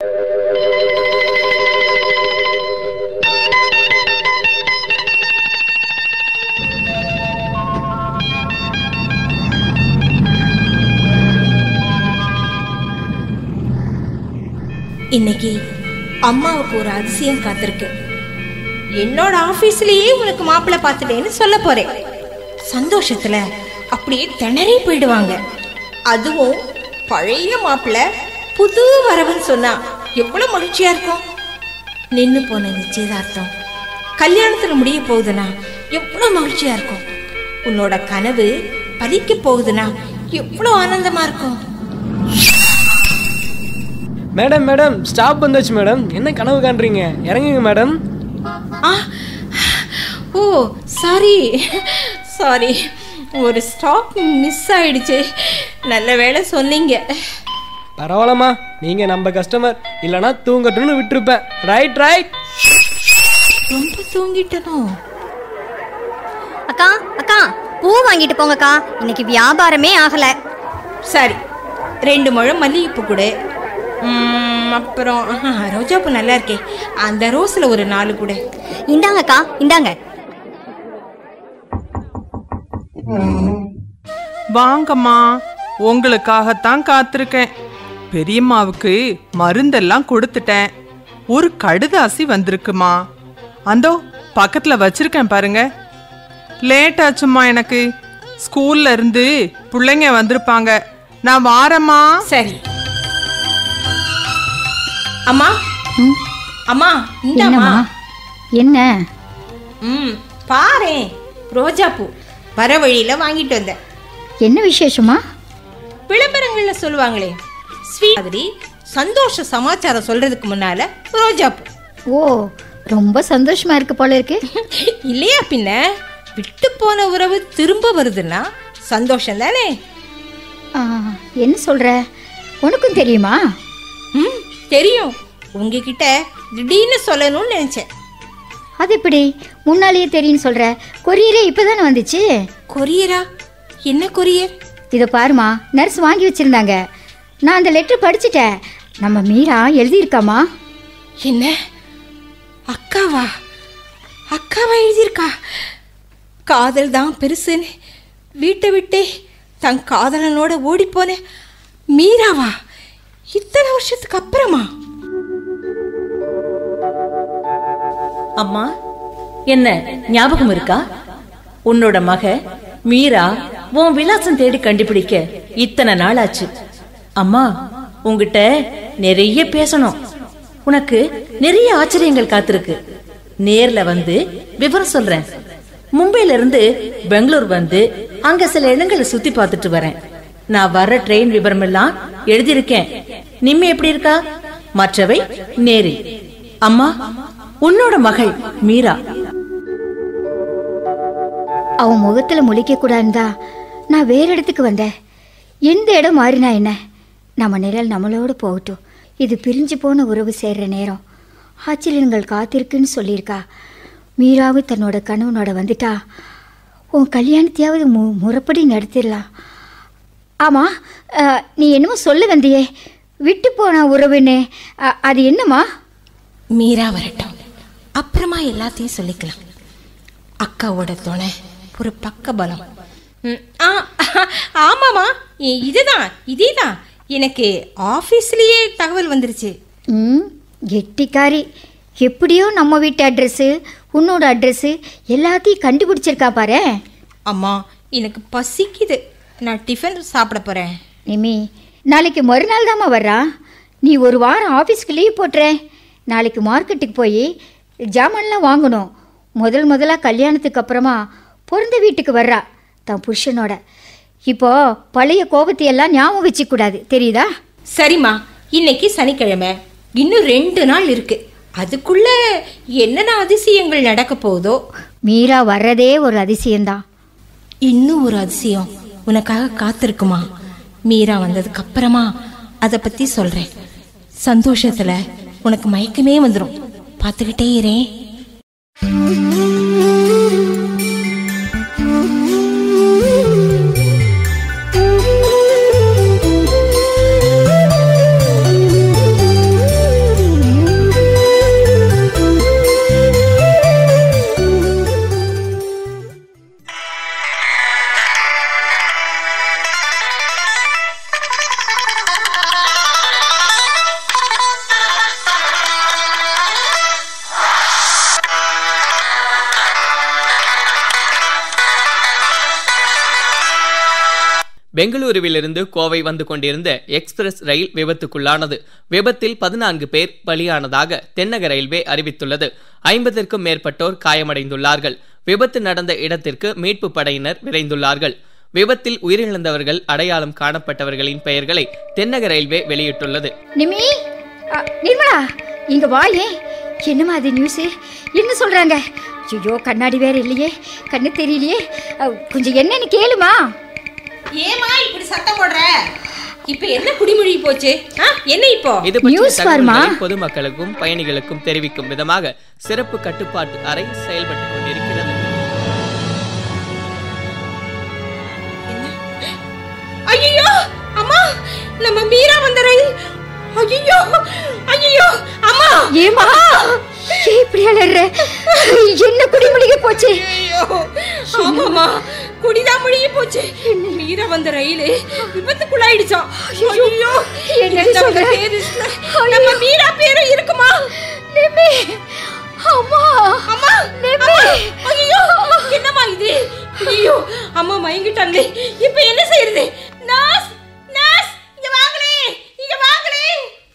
இன்னைக்கு அம்மாவுக்கு ஒரு அதிசயம் காத்திருக்கு என்னோட ஆபீஸ்லயே உனக்கு மாப்பிள்ளை பார்த்துட்டேன்னு சொல்ல போறேன் சந்தோஷத்துல அப்படியே திணறி போயிடுவாங்க அதுவும் பழைய மாப்பிள்ளை புது வரவுன்னு சொன்னா எவ்வளவு மகிழ்ச்சியா இருக்கும் நின்னு போன நிச்சயதார்த்தம் கல்யாணத்துல முடிய போகுதுன்னா எவ்வளவு மகிழ்ச்சியா இருக்கும் உன்னோட கனவு பலிக்க போகுதுன்னா எவ்வளவு ஆனந்தமா இருக்கும் மேடம் மேடம் ஸ்டாப் வந்தாச்சு மேடம் என்ன கனவு காண்றீங்க இறங்குங்க மேடம் ஆ ஓ சாரி சாரி ஒரு ஸ்டாப் மிஸ் ஆயிடுச்சு நல்ல வேளை சொன்னீங்க பரவாயில்லம்மா நீங்க நம்ம கஸ்டமர் இல்லனா தூங்கட்டும்னு விட்டுருப்பேன் ரைட் ரைட் ரொம்ப தூங்கிட்டனோ அக்கா அக்கா பூ வாங்கிட்டு போங்கக்கா இன்னைக்கு வியாபாரமே ஆகல சரி ரெண்டு முழம் மல்லிகைப்பூ கொடு ம், அப்புறம் ஆஹா, ரோஜாப்பூ நல்லா இருக்கே அந்த ரோஸ்ல ஒரு நாலு கொடு இந்தாங்கக்கா இந்தாங்க வாங்கம்மா உங்களுக்காகத்தான் காத்திருக்கேன் பெரியம்மாவுக்கு மருந்தெல்லாம் கொடுத்துட்டேன் ஒரு கடுதாசி வந்திருக்குமா அந்தோ பக்கத்துல வச்சிருக்கேன் பாருங்க லேட் ஆச்சும்மா எனக்கு ஸ்கூல்ல இருந்து பிள்ளைங்க வந்திருப்பாங்க நான் வாரம்மா சரி அம்மா அம்மா இந்தாம்மா என்னம்மா என்ன ம் பாரேன் ரோஜாப்பூ வர வழியில வாங்கிட்டு வந்தேன் என்ன விசேஷமா விளம்பரங்கள்ல சொல்லுவாங்களே ஸ்வீட் மாதிரி சந்தோஷ சமாச்சாரம் சொல்றதுக்கு முன்னால ரோஜாப்பூ ஓ ரொம்ப சந்தோஷமா இருக்கு போல இருக்கு இல்லையா பின்ன விட்டு போன உறவு திரும்ப வருதுன்னா சந்தோஷம் தானே ஆ, என்ன சொல்ற உனக்கும் தெரியுமா ம் தெரியும் உங்ககிட்ட திடீர்னு சொல்லணும்னு நினைச்சேன் அது எப்படி முன்னாலேயே தெரியும்னு சொல்ற கொரியரே இப்பதானே வந்துச்சு கொரியரா என்ன கொரியர் இதை பாருமா நர்ஸ் வாங்கி வச்சிருந்தாங்க நான் அந்த லெட்டர் படிச்சிட்டேன் நம்ம மீரா எழுதியிருக்காமா என்ன அக்காவா அக்காவா எழுதியிருக்கா காதல் தான் பெருசுன்னு வீட்டை விட்டே தன் காதலனோட ஓடிப்போன மீராவா இத்தனை வருஷத்துக்கு அப்புறமா அம்மா என்ன ஞாபகம் இருக்கா உன்னோட மக மீரா உன் விலாசம் தேடி கண்டுபிடிக்க இத்தனை நாள் ஆச்சு அம்மா உன்கிட்ட நிறைய பேசணும் உனக்கு நிறைய ஆச்சரியங்கள் காத்திருக்கு நேர்ல வந்து விவரம் சொல்றேன் மும்பைல இருந்து பெங்களூர் வந்து அங்க சில இடங்களை சுத்தி பார்த்துட்டு வரேன் நான் வர்ற ட்ரெயின் விவரம் எல்லாம் எழுதியிருக்கேன் நிம்மி எப்படி இருக்கா மற்றவை நேரில் அம்மா உன்னோட மகள் மீரா அவன் முகத்துல முழிக்க கூடாதுதா நான் வேற இடத்துக்கு வந்தேன் எந்த இடம் மாறினா என்ன நம்ம நிழல் நம்மளோட போகட்டும் இது பிரிஞ்சு போன உறவு சேர்ற நேரம் ஆச்சரியங்கள் காத்திருக்குன்னு சொல்லியிருக்கா மீராவு தன்னோட கணவனோட வந்துட்டா உன் கல்யாணத்தையாவது மு முறைப்படி நடத்திடலாம் ஆமாம் நீ என்னமோ சொல்ல வந்தியே விட்டு போன உறவுன்னு அ, அது என்னம்மா மீரா வரட்டும் அப்புறமா எல்லாத்தையும் சொல்லிக்கலாம் அக்காவோட துணை ஒரு பக்க பலம் ம், ஆ, ஆமாமா இ- இதுதான் இதேதான் எனக்கு ஆபீஸ்லயே தகவல் வந்துருச்சு ம் கெட்டிக்காரி எப்படியோ நம்ம வீட்டு அட்ரஸ்ஸு உன்னோட அட்ரஸ்ஸு எல்லாத்தையும் கண்டுபிடிச்சிருக்கா பாரு அம்மா எனக்கு பசிக்குது நான் டிஃபன் சாப்பிட போறேன் நிமி நாளைக்கு மறுநாள் தாம்மா வர்றா நீ ஒரு வாரம் ஆஃபீஸ்க்கு லீவ் போட்டுற நாளைக்கு மார்க்கெட்டுக்கு போய் ஜாமான்லாம் வாங்கணும் முதல் முதலாக கல்யாணத்துக்கு அப்புறமா பிறந்த வீட்டுக்கு வர்றா தன் புருஷனோட இப்போ பழைய கோபத்தையெல்லாம் ஞாபகம் வச்சுக்கூடாது தெரியுதா சரிம்மா இன்னைக்கு சனிக்கிழமை இன்னும் ரெண்டு நாள் இருக்கு அதுக்குள்ள என்னென்ன அதிசயங்கள் நடக்க போகுதோ மீரா வர்றதே ஒரு அதிசயம்தான் இன்னும் ஒரு அதிசயம் உனக்காக காத்திருக்குமா மீரா வந்ததுக்கு அப்புறமா அதை பத்தி சொல்றேன் சந்தோஷத்துல உனக்கு மயக்கமே வந்துடும் பார்த்துக்கிட்டே இரேன் பெங்களூருவிலிருந்து கோவை வந்து கொண்டிருந்த எக்ஸ்பிரஸ் ரயில் விபத்துக்குள்ளானது விபத்தில் பதினான்கு பேர் பலியானதாக தென்னக ரயில்வே அறிவித்துள்ளது ஐம்பதற்கும் மேற்பட்டோர் காயமடைந்துள்ளார்கள் விபத்து நடந்த இடத்திற்கு மீட்பு படையினர் விரைந்துள்ளார்கள் விபத்தில் உயிரிழந்தவர்கள் அடையாளம் காணப்பட்டவர்களின் பெயர்களை தென்னக ரயில்வே வெளியிட்டுள்ளது நிமி அ, நிர்மலா இங்க வாயே என்னம்மா அது நியூஸ் என்ன சொல்றாங்க ஐயோ கண்ணாடி வேற இல்லையே கண்ணு தெரியலையே அ, கொஞ்சம் என்னன்னு கேளுமா ஏமா இப்படி சத்தம் போடுற இப்ப என்ன குடிமொழி போச்சு ஆ, என்ன இப்போ இது பற்றிய News வருமா? தகவல்களை பொதுமக்களுக்கும் பயணிகளுக்கும் தெரிவிக்கும் விதமாக சிறப்பு கட்டுப்பாட்டு அறை செயல்பட்டுக் கொண்டிருக்கிறது ஐயோ அம்மா நம்ம மீரா வந்த ரயில் ஐயோ ஐயோ அம்மா ஏமா ஏன் இப்படி அலற என்ன குடிமொழிக போச்சு ஐயோ ஆமாமா குடிதான் முழுகி போச்சு மீரா வந்த ரயில் விபத்துக்குள்ளாயிடுச்சாம் ஐயோ என்ன நம்ம சொல்ற? டேரிஸ்ல நம்ம மீரா பேரும் இருக்குமா நிமி அம்மா அம்மா அம்மா ஐயோ என்னம்மா இது ஐயோ அம்மா மயங்கிட்டாங்களே இப்போ என்ன செய்யறது நர்ஸ் நர்ஸ் இங்க வாங்களே இங்க வாங்களே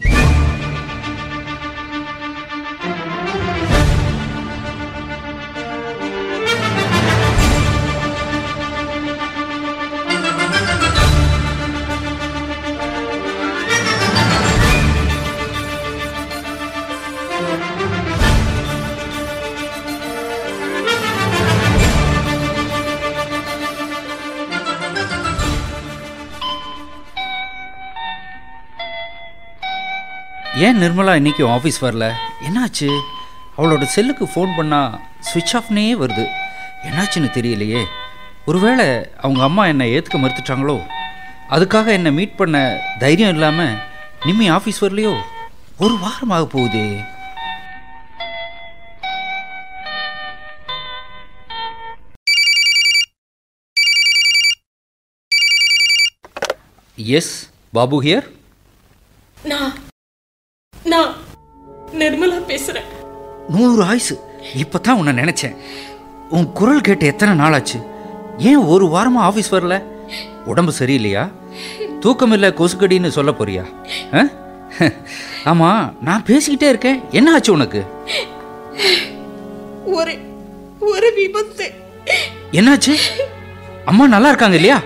ஏன் நிர்மலா இன்னைக்கு ஆஃபீஸ் வரல என்னாச்சு அவளோட செல்லுக்கு ஃபோன் பண்ணால் சுவிட்ச் ஆஃப்னே வருது என்னாச்சுன்னு தெரியலையே ஒருவேளை அவங்க அம்மா என்னை ஏற்றுக்க மறுத்துட்டாங்களோ அதுக்காக என்னை மீட் பண்ண தைரியம் இல்லாமல் நிம்மி ஆஃபீஸ் வரலையோ ஒரு வாரம் ஆக போகுதே எஸ் பாபு ஹியர் நான் நான் நிர்மலா பேசுறேன் நூறு ஆயுசு இப்போ தான் உன்னை நினச்சேன் உன் குரல் கேட்டு எத்தனை நாள் ஆச்சு ஏன் ஒரு வாரமாக ஆஃபீஸ் வரல உடம்பு சரியில்லையா தூக்கம் இல்லை கொசுக்கடின்னு சொல்ல போறியா ஆ? ஆமாம் நான் பேசிக்கிட்டே இருக்கேன் என்ன ஆச்சு உனக்கு ஒரு ஒரு விபத்து என்னாச்சு அம்மா நல்லா இருக்காங்க இல்லையா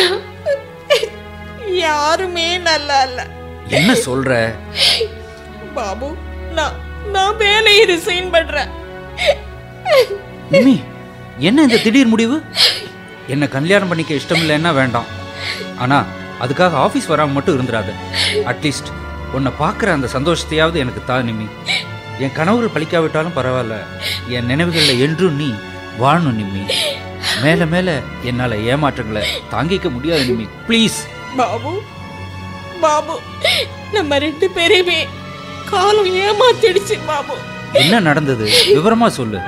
யாருமே நல்லா இல்ல என்ன சொல்ற பாபு நான் நான் வேலையை ரிசைன் பண்றேன் நிமி என்ன இந்த திடீர் முடிவு என்ன கல்யாணம் பண்ணிக்க இஷ்டம் இல்லைன்னா வேண்டாம் ஆனா அதுக்காக ஆஃபீஸ் வராம மட்டும் இருந்துடாத அட்லீஸ்ட் உன்னை பார்க்குற அந்த சந்தோஷத்தையாவது எனக்கு தா நிமி என் கனவுகள் பழிக்காவிட்டாலும் பரவாயில்ல என் நினைவுகளில் என்றும் நீ வாழணும் நிம்மி மேலே மேலே என்னால் ஏமாற்றங்களை தாங்கிக்க முடியாது நிம்மி ப்ளீஸ் பாபு பாபு நம்ம ரெண்டு பேரையுமே காலம் ஏமாத்திடுச்சு பாபு என்ன நடந்தது விவரமா சொல்லு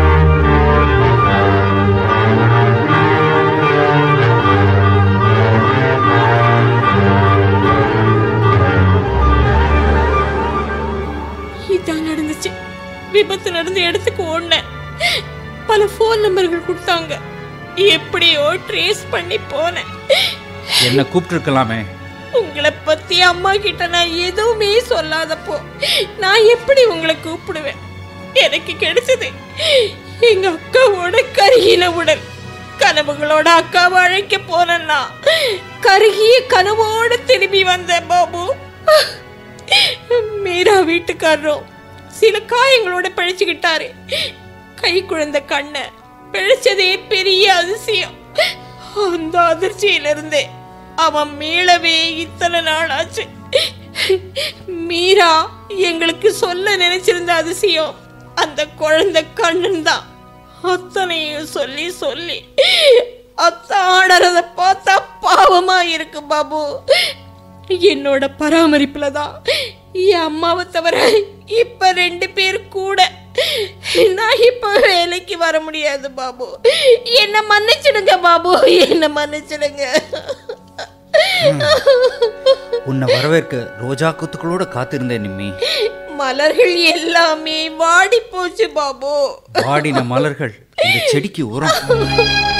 இதான் நடந்துச்சு விபத்து நடந்த இடத்துக்கு ஓடினேன் பல ஃபோன் நம்பர்கள் கொடுத்தாங்க எப்படியோ ட்ரேஸ் பண்ணி போனேன் என்ன கூப்பிட்டுருக்கலாமே உங்களை பத்தி அம்மா கிட்ட நான் எதுவுமே சொல்லாதப்போ நான் எப்படி உங்களை கூப்பிடுவேன் எனக்கு கிடைச்சது எங்க அக்காவோட கருகில உடல் கனவுகளோட அக்காவை அழைக்க போனேன்னா கருகிய கனவோட திரும்பி வந்தேன் பாபு மீரா வீட்டுக்காரரும் சில காயங்களோட பிழைச்சுக்கிட்டாரு கை குழந்தை கண்ணை பிழைச்சதே பெரிய அதிசயம் அந்த அதிர்ச்சியிலிருந்தே அவன் மீளவே இத்தனை நாள் ஆச்சு மீரா எங்களுக்கு சொல்ல நினைச்சிருந்த அதிசயம் அந்த குழந்தை கண்ணன் தான் அத்தனையும் சொல்லி சொல்லி அத்தாடறத பார்த்தா பாவமா இருக்கு பாபு என்னோட பராமரிப்புல தான் என் அம்மாவை தவிர இப்ப ரெண்டு பேர் கூட நான் இப்ப வேலைக்கு வர முடியாது பாபு என்ன மன்னிச்சிடுங்க பாபு என்ன மன்னிச்சிடுங்க உன்னை வரவேற்க ரோஜா குத்துக்களோட காத்திருந்தேன் நிம்மி மலர்கள் எல்லாமே வாடி போச்சு பாபு வாடின மலர்கள் இந்த செடிக்கு உரம்